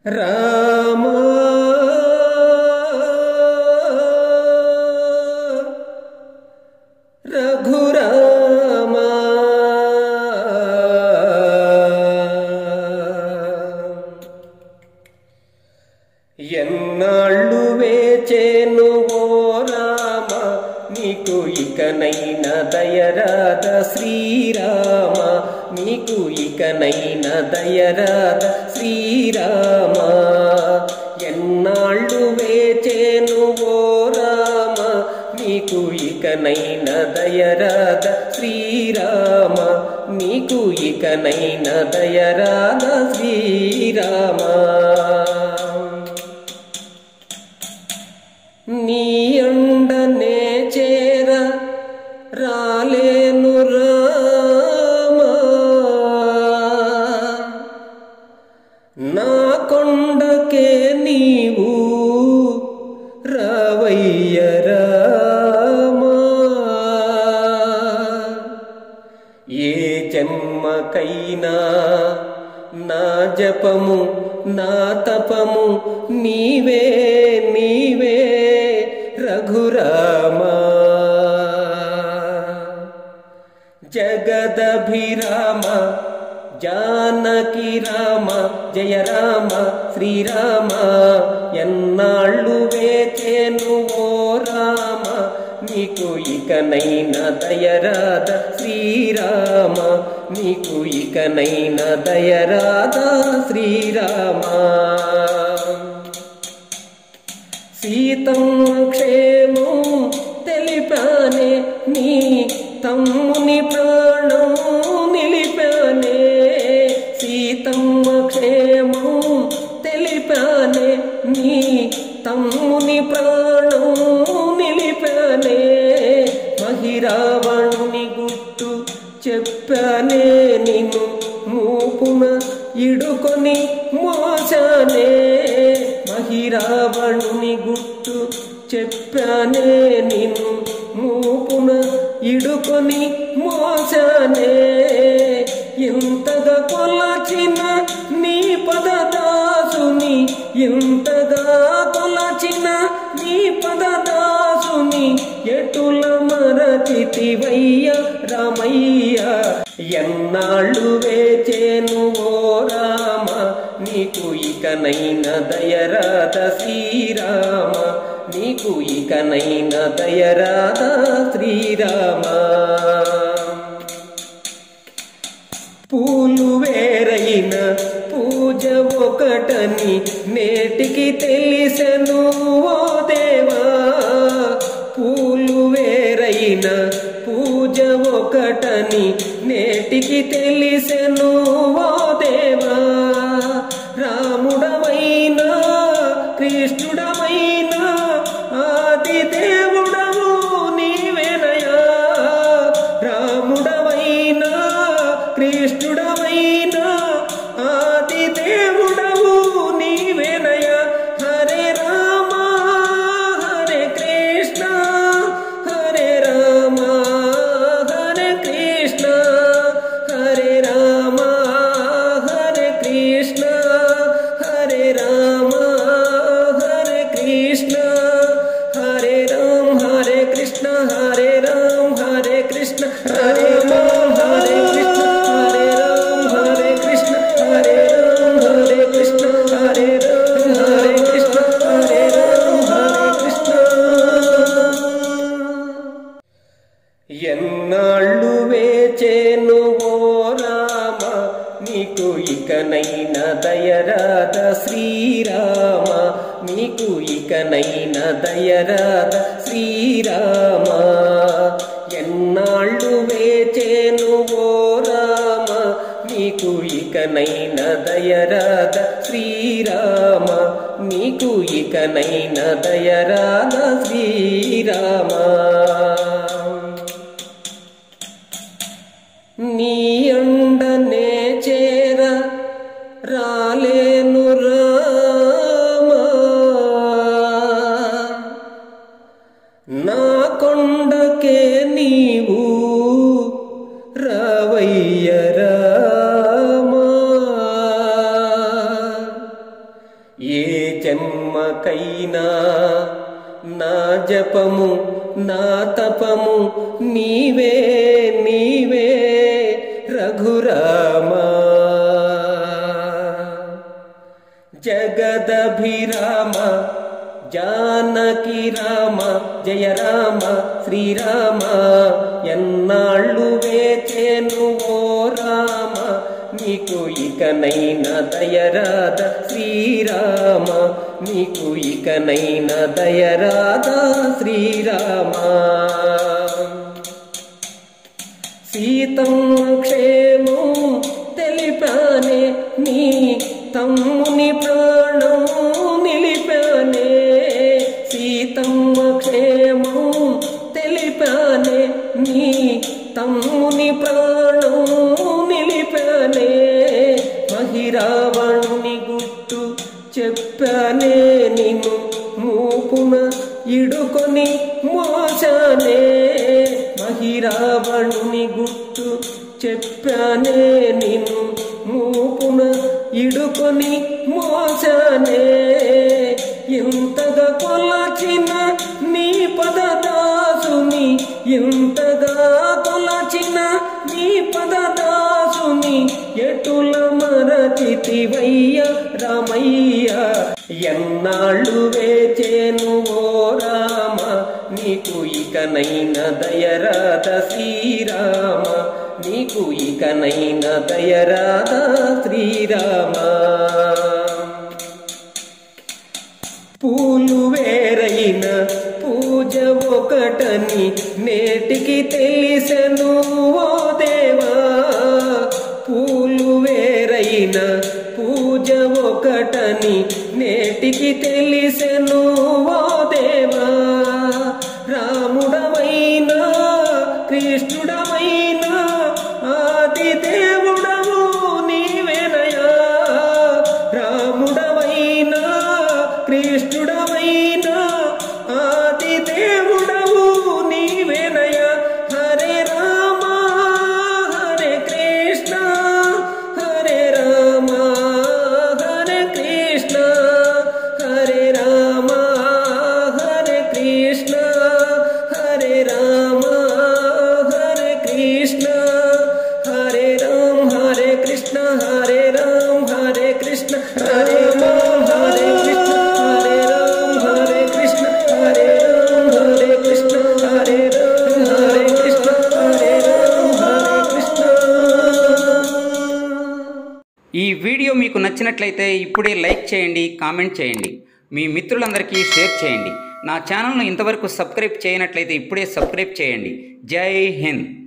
రామ రఘురామ ఎన్నాళ్ళు వేచేను ఓ రామ నీకు ఇకనైన దయరాద శ్రీరామ నీకు ఇకనైన దయరాద శ్రీరామ ఎన్నాళ్ళు వేచేను ఓ రామ నీకు ఇకనైన దయరాద శ్రీరామ నీకు ఇకనైన దయరాద శ్రీరామ నీ అండనే చేర రాలేను రామా నా కొండకే నీవు రావయ్య రామా ఏ జన్మకైనా నా జపము నా తపము నీవే నీవే రఘురామా జగదభిరామ జానకి రామ జయ రామ శ్రీరామ ఎన్నాళ్ళు వేచేను ఓ రామ నీకు ఇకనైన దయరాద శ్రీరామ నీకు ఇకనైన దయరాద శ్రీరామ సీతమ్మ క్షేమం తెలిపానే నీ తమ్ముని ప్రాణం నిలిపానే సీతమ్మ క్షేమం తెలిపానే నీ తమ్ముని ప్రాణం నిలిపానే మహిరావణుని గుట్టు చెప్పానే నిన్ను మూపున ఇడుకొని మోసానే మహిరావణుని గుట్టు చెప్పానే నిన్ను మూపున ఇడుకొని మోసానే ఇంతగా కొలచిన నీ పదదాసుని ఇంతగా కొలచిన నీ పదదాసుని ఎటుల మరచితివయ్య రామయ్య ఎన్నాళ్ళు వేచేను ఓ రామ నీకు ఇకనైన దయరాద శ్రీరామ నీకు ఇకనైన దయరాద శ్రీరామ పూలు వేరైన పూజ ఒకటని నేటికి తెలిసెను ఓ దేవా పూలు వేరైన పూజ ఒకటని నేటికి తెలిసెను ఓ దేవా రాముడమైనా కృష్ణుడమైనా ఆది దేవుడవు నీవేనయా రాముడమైనా కృష్ణుడమైనా ఆది దేవుడవు నీవేనయ హరే రామ హరే కృష్ణ హరే రామ హరే కృష్ణ హరే రామ హరే కృష్ణ హరే రామ హరే కృష్ణ హరే రామ హరే కృష్ణ హరే రామ హరే కృష్ణ హరే రామ హరే కృష్ణ హరే రామ హరే కృష్ణ హరే రామ హరే కృష్ణ హరే రామ హరే కృష్ణ హరే రామ హరే కృష్ణ ఎన్నాళ్ళు వేచేను ఓ రామ నీకు ఇకనైన దయరాద శ్రీరామ నీకు ఇకనైన దయరాద శ్రీరామ ఎన్నాళ్ళు వేచేను ఓ రామ నీకు ఇకనైన దయరాద శ్రీరామ నీకు ఇకనైన దయరాద శ్రీరామ నీ అండనే చేర రాలేను రామా నా కొండకే నీవు రావయ్య రామా ఏ జన్మకైనా నా జపము నా తపము నీవే నీవే రఘురామా జగదభిరామ జానకి రామ జయ రామ శ్రీరామ ఎన్నాళ్ళు వేచేను ఓ రామ నీకు ఇకనైన దయరాధ శ్రీరామ నీకు ఇకనైన దయరాధ శ్రీరామ సీతమ్మ క్షేమం తెలిపానే నీ తమ్ముని ప్రాణం నిలిపానే సీతమ్మ క్షేమం తెలిపానే నీ తమ్ముని ప్రాణం నిలిపానే మహిరావణుని గుట్టు చెప్పానే నిన్ను మూపున ఇడుకొని మోసానే మహిరావణుని గుట్టు చెప్పానే నిన్ను మూపున ఇడుకొని మోసానే ఎంతగా కొలచిన నీ పదదాసుని ఎంతగా కొలచిన నీ పదదాసుని ఎటుల మరచితివయ్య రామయ్య ఎన్నాళ్ళు వేచేను ఓ రామ నీకు ఇకనైన దయరాధ శ్రీరామ నీకు ఇకనైన దయరాధ శ్రీరామ పూలు వేరైన పూజ ఒకటని నేటికి తెలిసెను ఓ దేవా పూలు వేరైన పూజ ఒకటని నేటికి తెలిసెను ఓ దేవా రాముడమైనా కృష్ణుడమైనా ఆది దేవుడవు నీవేనయా రాముడమైనా కృష్ణుడమైనా ఆది దేవుడవు నీవేనయ హరే రామ హరే కృష్ణ హరే రామ హరే కృష్ణ హరే రామ హరే కృష్ణ హరే రామ హరే కృష్ణ హరే రామ హరే కృష్ణ హరే రామ హరే కృష్ణ హరే రామ హరే కృష్ణ హరే రామ హరే కృష్ణ హరే రామ హరే కృష్ణ హరే రామ హరే కృష్ణ హరే రామ హరే కృష్ణ ఈ వీడియో మీకు నచ్చినట్లయితే ఇప్పుడే లైక్ చేయండి కామెంట్ చేయండి మీ మిత్రులందరికీ షేర్ చేయండి నా ఛానల్ను ఇంతవరకు సబ్స్క్రైబ్ చేయనట్లయితే ఇప్పుడే సబ్స్క్రైబ్ చేయండి జై హింద్